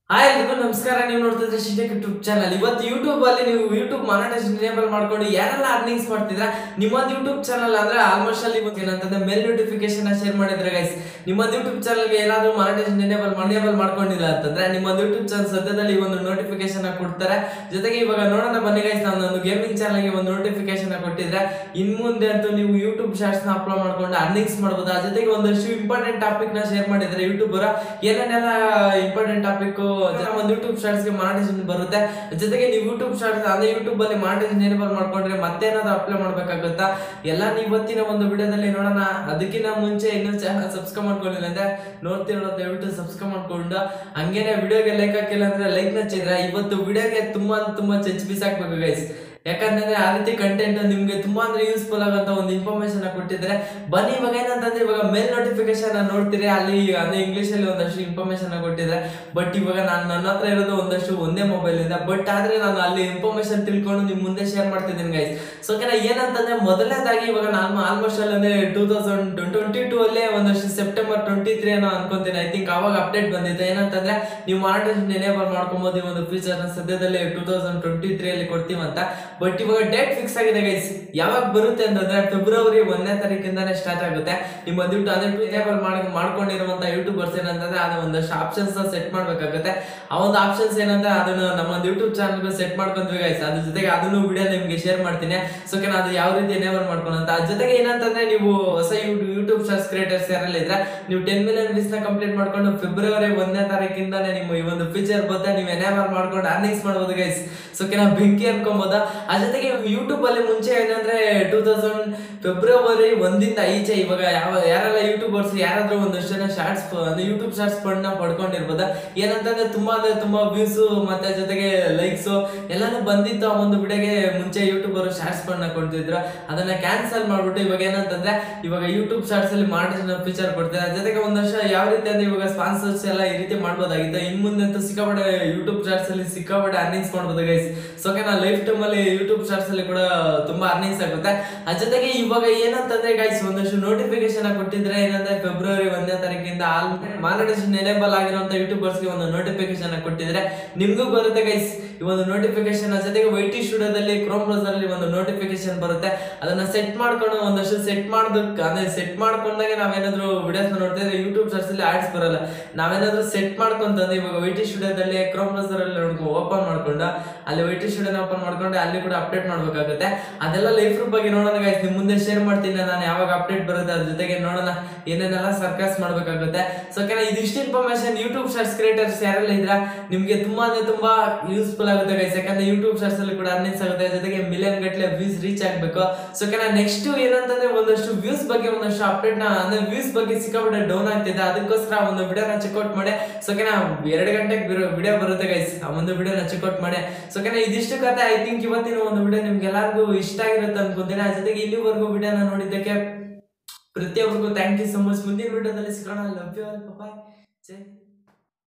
hi ಎಲ್ರಿಗೂ ನಮಸ್ಕಾರ ನೀವು ನೋಡ್ತಿದ್ರೆ ಶಿಟೆಕ್ ಯೂಟ್ಯೂಬ್ ಚಾನಲ್ ಇವತ್ತು ಯೂಟ್ಯೂಬ್ ಅಲ್ಲಿ ನೀವು ಯೂಟ್ಯೂಬ್ ಮಾನಿಟೈಸೇಷನ್ ಎನೇಬಲ್ ಮಾಡ್ಕೊಂಡು ಯಾರೆಲ್ಲ ಅರ್ನಿಂಗ್ಸ್ ಮಾಡ್ತಿದ್ರ ನಿಮ್ಮದು ಯೂಟ್ಯೂಬ್ ಚಾನಲ್ ಅಂದ್ರೆ ಆಲ್ಮೋಸ್ಟ್ ಅಲ್ಲಿ ಇವತ್ತು ಏನಂತಂದ್ರೆ ಮೇಲ್ ನೋಟಿಫಿಕೇಶನ್ ಶೇರ್ ಮಾಡಿದ್ರೆ ಗೈಸ್ ನಿಮ್ಮದು ಯೂಟ್ಯೂಬ್ ಚಾನಲ್ಗೆ ಏನಾದ್ರು ಮಾನಿಟೈಸೇಷನ್ ಎನೇಬಲ್ ಎನೇಬಲ್ ಮಾಡ್ಕೊಂಡಿಲ್ಲ ಅಂತಂದ್ರೆ ನಿಮ್ಮದು ಯೂಟ್ಯೂಬ್ ಚಾನಲ್ ಸದ್ಯದಲ್ಲಿ ಒಂದು ನೋಟಿಫಿಕೇಶನ್ ಕೊಡ್ತಾರೆ ಜೊತೆಗೆ ಇವಾಗ ನೋಡೋಣ ಬನ್ನಿ ಗೈಸ್ ನಾನು ಒಂದು ಗೇಮಿಂಗ್ ಚಾನಲ್ಗೆ ಒಂದು ನೋಟಿಫಿಕೇಶನ್ ಕೊಟ್ಟಿದ್ರೆ ಇನ್ ಮುಂದೆ ಅಂತೂ ನೀವು ಯೂಟ್ಯೂಬ್ ಶಾರ್ಟ್ಸ್ ನ ಅಪ್ಲೋಡ್ ಮಾಡ್ಕೊಂಡು ಅರ್ನಿಂಗ್ಸ್ ಮಾಡ್ಬೋದು ಆ ಜೊತೆಗೆ ಒಂದಷ್ಟು ಇಂಪಾರ್ಟೆಂಟ್ ಟಾಪಿಕ್ ನ ಶೇರ್ ಮಾಡಿದ್ರೆ ಯೂಟ್ಯೂಬರ್ ಏನೇನೆಲ್ಲ ಇಂಪಾರ್ಟೆಂಟ್ ಟಾಪಿಕ್ ಒಂದು ಯೂಟ್ಯೂಬ್ ಶಾರ್ಟ್ಸ್ ಗೆ ಮಾನಿಟೈಸೇಷನ್ ಬರುತ್ತೆ ಜೊತೆಗೆ ನೀವು ಯೂಟ್ಯೂಬ್ ಶಾರ್ಟ್ಸ್ ಅದೇ ಯೂಟ್ಯೂಬ್ ಅಲ್ಲಿ ಮಾನಿಟೈಸೇಷನ್ ಎನೇಬಲ್ ಮಾಡ್ಕೊಂಡ್ರೆ ಮತ್ತೇನಾದ್ರು ಅಪ್ಲೈ ಮಾಡ್ಬೇಕಾಗುತ್ತಾ ಎಲ್ಲ ನೀವು ಇವತ್ತಿನ ಒಂದು ವಿಡಿಯೋದಲ್ಲಿ ನೋಡೋಣ ಅದಕ್ಕಿಂತ ಮುಂಚೆ ಇನ್ನೂ ಚಾನಲ್ ಸಬ್ಸ್ಕ್ರೈಬ್ ಮಾಡ್ಕೊಂಡಿಲ್ಲ ಅಂದ್ರೆ ನೋಡ್ತಿರೋ ದಯವಿಟ್ಟು ಸಬ್ಸ್ಕ್ರೈಬ್ ಮಾಡ್ಕೊಂಡು ಹಂಗೇನೆ ವಿಡಿಯೋಗೆ ಲೈಕ್ ಹಾಕಿಲ್ಲ ಅಂದ್ರೆ ಲೈಕ್ ನಚ್ಚಿದ್ರೆ ಇವತ್ತು ವಿಡಿಯೋಗೆ ತುಂಬಾ ಅಂದ್ರೆ ತುಂಬಾ ಚಚ್ ಬಿಸಾಕ್ಬೇಕು ಗೈಸ್ ಯಾಕಂತಂದ್ರೆ ಆ ರೀತಿ ಕಂಟೆಂಟ್ ನಿಮ್ಗೆ ತುಂಬಾ ಅಂದ್ರೆ ಯೂಸ್ಫುಲ್ ಆಗಂತ ಒಂದು ಇನ್ಫಾರ್ಮೇಶನ್ ಕೊಟ್ಟಿದ್ರೆ ಬನ್ನಿ ಇವಾಗ ಏನಂತಂದ್ರೆ ಇವಾಗ ಮೇಲ್ ನೋಟಿಫಿಕೇಶನ್ ನೋಡ್ತೀರಿ ಅಲ್ಲಿ ಅಂದ್ರೆ ಇಂಗ್ಲಿಷ್ ಅಲ್ಲಿ ಒಂದಷ್ಟು ಇನ್ಫಾರ್ಮೇಶನ್ ಕೊಟ್ಟಿದ್ರೆ ಬಟ್ ಇವಾಗ ನಾನು ನನ್ನ ಹತ್ರ ಇರೋದು ಒಂದಷ್ಟು ಒಂದೇ ಮೊಬೈಲ್ ಇಂದ ಬಟ್ ಆದ್ರೆ ನಾನು ಅಲ್ಲಿ ಇನ್ಫಾರ್ಮೇಶನ್ ತಿಳ್ಕೊಂಡು ನಿಮ್ ಮುಂದೆ ಶೇರ್ ಮಾಡ್ತಿದ್ದೀನಿ ಗೈಸ್ ಸೊ ಕೆಲ ಏನಂತಂದ್ರೆ ಮೊದಲನೇದಾಗಿ ಇವಾಗ ನಾನು ಆಲ್ಮೋಸ್ಟ್ ಅಲ್ಲಿ ಅಂದ್ರೆ ಟೂ ತೌಸಂಡ್ ಟ್ವೆಂಟಿ ಟೂ ಅಲ್ಲೇ ಒಂದಷ್ಟು ಸೆಪ್ಟೆಂಬರ್ ಟ್ವೆಂಟಿ ತ್ರೀ ಅನ್ನೋ ಅನ್ಕೊಂತೀನಿ ಐ ಥಿಂಕ್ ಅವಾಗ ಅಪ್ಡೇಟ್ ಬಂದಿದೆ ಏನಂತಂದ್ರೆ ನೀವು ಮಾನಿಟೈಸೇಷನ್ ಎನೇಬಲ್ ಮಾಡ್ಕೊಬೋದು ಈ ಒಂದು ಫೀಚರ್ ಸದ್ಯದಲ್ಲಿ ಟೂ ತೌಸಂಡ್ ಟ್ವೆಂಟಿ ತ್ರೀ ಅಲ್ಲಿ ಕೊಡ್ತೀವಂತ ಬಟ್ ಇವಾಗ ಡೇಟ್ ಫಿಕ್ಸ್ ಆಗಿದೆ ಗೈಸ್ ಯಾವಾಗ ಬರುತ್ತೆ ಅಂತಂದ್ರೆ ಫೆಬ್ರವರಿ ಒಂದನೇ ತಾರೀಕಿಂದಾನೇ ಸ್ಟಾರ್ಟ್ ಆಗುತ್ತೆ ನಿಮ್ಮ ಯೂಟ್ಯೂಬ್ ಅಂದ್ರೆ ಎನೇಬಲ್ ಮಾಡಿ ಮಾಡ್ಕೊಂಡಿರುವಂತ ಯೂಟ್ಯೂಬರ್ಸ್ ಏನಂತಂದ್ರೆ ಅದು ಒಂದಷ್ಟು ಆಪ್ಷನ್ಸ್ ಸೆಟ್ ಮಾಡ್ಬೇಕಾಗುತ್ತೆ ಆ ಒಂದು ಆಪ್ಷನ್ಸ್ ಏನಂದ್ರೆ ಅದನ್ನ ನಮ್ಮ ಒಂದು ಯೂಟ್ಯೂಬ್ ಚಾನಲ್ ಸೆಟ್ ಮಾಡ್ಕೊಂತೀವಿ ಗೈಸ್ ಅದ್ರ ಜೊತೆಗೆ ಅದನ್ನು ವಿಡಿಯೋ ನಿಮ್ಗೆ ಶೇರ್ ಮಾಡ್ತೀನಿ ಸೊ ಕೆನ ಅದು ಯಾವ ರೀತಿ ಎನೇಬಲ್ ಮಾಡ್ಕೊಳ್ಳೋಂತ ಅದ್ರ ಜೊತೆಗೆ ಏನಂತಂದ್ರೆ ನೀವು ಹೊಸ ಯೂಟ್ಯೂಬ್ ಶಾರ್ಟ್ಸ್ ಕ್ರಿಯೇಟರ್ಸ್ ಯಾರೆಲ್ಲ ಇದ್ರೆ ನೀವು ಟೆನ್ ಮಿಲಿಯನ್ ವಿಸ್ ನ ಕಂಪ್ಲೀಟ್ ಮಾಡ್ಕೊಂಡು ಫೆಬ್ರವರಿ ಒಂದನೇ ತಾರೀಕಿಂದಾನೇ ನಿಮ್ಮ ಈ ಒಂದು ಫೀಚರ್ ಬಂದ ನೀವು ಎನೇಬಲ್ ಮಾಡ್ಕೊಂಡು ಅರ್ನಿಂಗ್ಸ್ ಮಾಡ್ಬೋದು ಗೈಸ್ ಸೊ ಕೆನ ಬೆಂಕಿ ಅನ್ಕೊಬೋದ ಅದ್ರ ಜೊತೆಗೆ ಯೂಟ್ಯೂಬ್ ಅಲ್ಲಿ ಮುಂಚೆ ಏನಂದ್ರೆ ಟೂ ತೌಸಂಡ್ ಫೆಬ್ರವರಿ ಒಂದಿಂದ ಈಚೆ ಇವಾಗ ಯಾವ ಯಾರೆಲ್ಲ ಯೂಟ್ಯೂಬರ್ಸ್ ಯಾರಾದ್ರೂ ಒಂದಷ್ಟು ಜನ ಶಾರ್ಟ್ಸ್ ಅಂದ್ರೆ ಯೂಟ್ಯೂಬ್ ಶಾರ್ಟ್ಸ್ ಫಂಡ್ ನ ಪಡ್ಕೊಂಡಿರ್ಬೋದ ಏನಂತಂದ್ರೆ ತುಂಬಾ ಅಂದ್ರೆ ತುಂಬಾ ವ್ಯೂಸ್ ಮತ್ತೆ ಜೊತೆಗೆ ಲೈಕ್ಸ್ ಎಲ್ಲಾನು ಬಂದಿತ್ತು ಆ ಒಂದು ವಿಡಿಯೋಗೆ ಮುಂಚೆ ಯೂಟ್ಯೂಬರ್ ಶಾರ್ಟ್ಸ್ ಫಂಡ್ ನ ಕೊಡ್ತಿದ್ರು ಅದನ್ನ ಕ್ಯಾನ್ಸಲ್ ಮಾಡ್ಬಿಟ್ಟು ಇವಾಗ ಏನಂತಂದ್ರೆ ಇವಾಗ ಯೂಟ್ಯೂಬ್ ಶಾರ್ಟ್ಸ್ ಅಲ್ಲಿ ಮಾನಿಟೈಸೇಷನ್ ಫೀಚರ್ ಕೊಡ್ತಾರೆ ಅದ್ರ ಜೊತೆಗೆ ಒಂದಷ್ಟು ಯಾವ ರೀತಿ ಅಂದ್ರೆ ಇವಾಗ ಸ್ಪಾನ್ಸರ್ಸ್ ಎಲ್ಲ ಈ ರೀತಿ ಮಾಡ್ಬೋದಾಗಿತ್ತು ಇನ್ ಮುಂದೆ ಅಂತೂ ಸಿಕ್ಕಾಪಟ್ಟೆ ಯೂಟ್ಯೂಬ್ ಶಾರ್ಟ್ಸ್ ಅಲ್ಲಿ ಸಿಕ್ಕಾಪಟ್ಟೆ ಅರ್ನಿಂಗ್ಸ್ ಮಾಡ್ಬೋದು ಗೈಸ್ ಸೊ ನಾ ಲೈಫ್ ಟೈಮ್ ಅಲ್ಲಿ ಯೂಟ್ಯೂಬ್ ಶಾರ್ಟ್ಸ್ ಅಲ್ಲಿ ಕೂಡ ತುಂಬಾ ಅರ್ನಿಂಗ್ಸ್ ಆಗುತ್ತೆ ಅದ್ರ ಜೊತೆಗೆ ಇವಾಗ ಏನಂತಂದ್ರೆ ಗೈಸ್ ಒಂದಷ್ಟು ನೋಟಿಫಿಕೇಶನ್ ಕೊಟ್ಟಿದ್ರೆ ಏನಂದ್ರೆ ಫೆಬ್ರವರಿ ಒಂದನೇ ತಾರೀಕಿಂದ ಆಲ್ ಮಾನಿಟೈಸೇಷನ್ ಎನೇಬಲ್ ಆಗಿರುವಂತ ಯೂಟ್ಯೂಬರ್ಸ್ ಗೆ ಒಂದು ನೋಟಿಫಿಕೇಶನ್ ಕೊಟ್ಟಿದ್ರೆ ನಿಮ್ಗೂ ಬರುತ್ತೆ ಗೈಸ್ ಈ ಒಂದು ನೋಟಿಫಿಕೇಶನ್ ಜೊತೆಗೆ ವೈಟಿ ಸ್ಟುಡಿಯೋದಲ್ಲಿ ಕ್ರೋಮ್ ಬ್ರೌಸರ್ ಅಲ್ಲಿ ಒಂದು ನೋಟಿಫಿಕೇಶನ್ ಬರುತ್ತೆ ಅದನ್ನ ಸೆಟ್ ಮಾಡ್ಕೊಂಡು ಒಂದಷ್ಟು ಸೆಟ್ ಮಾಡೋದಕ್ಕೆ ಅಂದ್ರೆ ಸೆಟ್ ಮಾಡ್ಕೊಂಡಾಗ ನಾವೇನಾದ್ರೂ ವಿಡಿಯೋಸ್ ನೋಡ್ತಾ ಇದ್ರೆ ಯೂಟ್ಯೂಬ್ ಸರ್ಚ್ ಅಲ್ಲಿ ಆಡ್ಸ್ ಬರಲ್ಲ ನಾವೇನಾದ್ರೂ ಸೆಟ್ ಮಾಡ್ಕೊಂತಂದ್ರೆ ಇವಾಗ ವೈಟಿ ಸ್ಟುಡಿಯೋದಲ್ಲಿ ಕ್ರೋಮ್ ಬ್ರೌಸರ್ ಅಲ್ಲಿ ನೋಡ್ಕೊಂಡು ಓಪನ್ ಮಾಡ್ಕೊಂಡು ಅಲ್ಲಿ ವೈಟಿ ಸ್ಟುಡಿಯೋನ ಓಪನ್ ಮಾಡ್ಕೊಂಡು ಅಲ್ಲಿ ಕೂಡ ಅಪ್ಡೇಟ್ ಮಾಡ್ಬೇಕಾಗುತ್ತೆ ಅದೆಲ್ಲ ಲೈಫ್ ಬಗ್ಗೆ ನೋಡೋಣ ಗೈಸ್ ನಿಮ್ ಮುಂದೆ ಶೇರ್ ಮಾಡ್ತೀನಿ ನಾನು ಯಾವಾಗ ಅಪ್ಡೇಟ್ ಬರುತ್ತೆ ಅದ್ರ ಜೊತೆಗೆ ನೋಡೋಣ ಏನೇನೆಲ್ಲ ಸರ್ಕಸ್ ಮಾಡ್ಬೇಕಾಗುತ್ತೆ ಸೊ ಕೆಲ ಇದಿಷ್ಟು ಇನ್ಫಾರ್ಮೇಶನ್ ಯೂಟ್ಯೂಬ್ ಶಾರ್ಟ್ಸ್ ಕ್ರಿಯೇಟರ್ಸ್ ಯಾರೆಲ್ಲ ಇದ್ರ ನಿಮ್ಗೆ ತುಂಬಾ ಅಂದ್ರೆ ತುಂಬಾ ಯೂಸ್ಫುಲ್ ಆಗುತ್ತೆ ಗೈಸ್ ಯಾಕಂದ್ರೆ ಯೂಟ್ಯೂಬ್ ಶಾರ್ಟ್ಸ್ ಅಲ್ಲಿ ಕೂಡ ಅರ್ನಿಂಗ್ಸ್ ಆಗುತ್ತೆ ಜೊತೆಗೆ ಮಿಲಿಯನ್ ಗಟ್ಟಲೆ ವ್ಯೂಸ್ ರೀಚ್ ಆಗ್ಬೇಕು ಸೊ ಕೆಲ ನೆಕ್ಸ್ಟ್ ಏನಂತಂದ್ರೆ ಒಂದಷ್ಟು ವ್ಯೂಸ್ ಬಗ್ಗೆ ಒಂದಷ್ಟು ಅಪ್ಡೇಟ್ ನ ಅಂದ್ರೆ ವ್ಯೂಸ್ ಬಗ್ಗೆ ಸಿಕ್ಕಾಪಟ್ಟೆ ಡೌನ್ ಆಗ್ತಿದೆ ಅದಕ್ಕೋಸ್ಕರ ಒಂದು ವಿಡಿಯೋನ ಚೆಕ್ಔಟ್ ಮಾಡಿ ಸೊ ಕೆನ ಎರಡು ಗಂಟೆಗೆ ವಿಡಿಯೋ ಬರುತ್ತೆ ಗೈಸ್ ಆ ಒಂದು ವಿಡಿಯೋನ ಚೆಕ್ಔಟ್ ಮಾಡಿ ಸೊ ಕೆನ ಇದಿಷ್ಟು ಕತೆ ಐ ಥಿಂಕ್ ಇವತ್ತಿನ ಒಂದು ವಿಡಿಯೋ ನಿಮ್ಗೆ ಎಲ್ಲರಿಗೂ ಇಷ್ಟ ಆಗಿರುತ್ತೆ ಅನ್ಕೊಂತೀನಿ ಅದ್ರ ಜೊತೆಗೆ ಇಲ್ಲಿವರೆಗೂ ವಿಡಿಯೋನ ನೋಡಿದ್ದಕ್ಕೆ ಪ್ರತಿಯೊಬ್ಬರಿಗೂ ಥ್ಯಾಂಕ್ ಯು ಸೊ ಮಚ್ ಮುಂದಿನ ವಿಡಿಯೋದಲ್ಲಿ ಸಿಗೋಣ love you all bye Jai